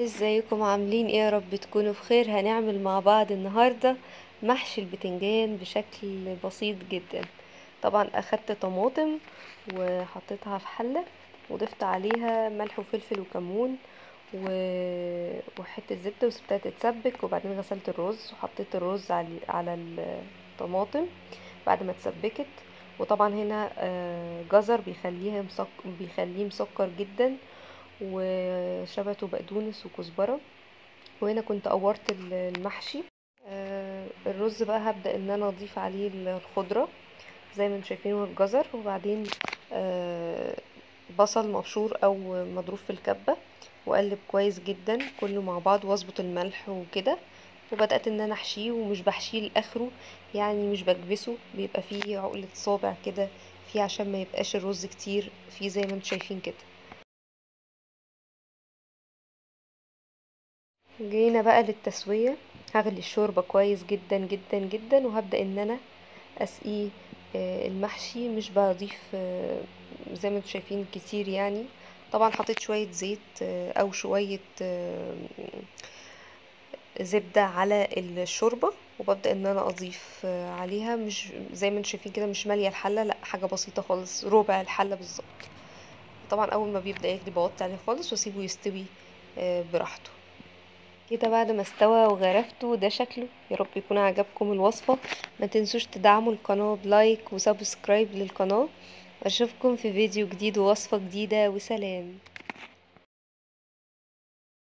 ازيكم عاملين ايه يا رب تكونوا بخير هنعمل مع بعض النهاردة محشي البتنجان بشكل بسيط جدا طبعا اخدت طماطم وحطيتها في حلة وضفت عليها ملح وفلفل وكمون و... وحتة زبدة وسبتها تتسبك وبعدين غسلت الرز وحطيت الرز على على الطماطم بعد ما اتسبكت وطبعا هنا آه، جزر بيخليها مسك... بيخليه مسكر جدا وشبت وبقدونس وكزبرة وهنا كنت قورت المحشي آه، الرز بقى هبدأ ان انا اضيف عليه الخضرة زي ما انتم شايفين الجزر وبعدين آه، بصل مبشور او مضروب في الكبة واقلب كويس جدا كله مع بعض واظبط الملح وكده وبدأت ان انا احشيه ومش بحشيه لاخره يعني مش بكبسه بيبقى فيه عقلة صابع كده فيه عشان ما يبقاش الرز كتير فيه زي ما انتم شايفين كده جينا بقى للتسوية هغلي الشوربة كويس جدا جدا جدا وهبدأ ان انا اسقيه آه، المحشي مش بضيف آه، زي ما انتم شايفين كتير يعني طبعا حطيت شوية زيت آه، او شوية زبدة على الشوربة وببدأ ان انا اضيف عليها مش زي ما انتم شايفين كده مش مالية الحلة لا حاجة بسيطة خالص ربع الحلة بالظبط طبعا اول ما بيبدأ يغلي بوطي عليه خالص واسيبه يستوي براحته كده بعد ما استوى وغرفته ده شكله يا رب يكون عجبكم الوصفة ما تنسوش تدعموا القناة بلايك وسبسكرايب للقناة واشوفكم في فيديو جديد ووصفة جديدة وسلام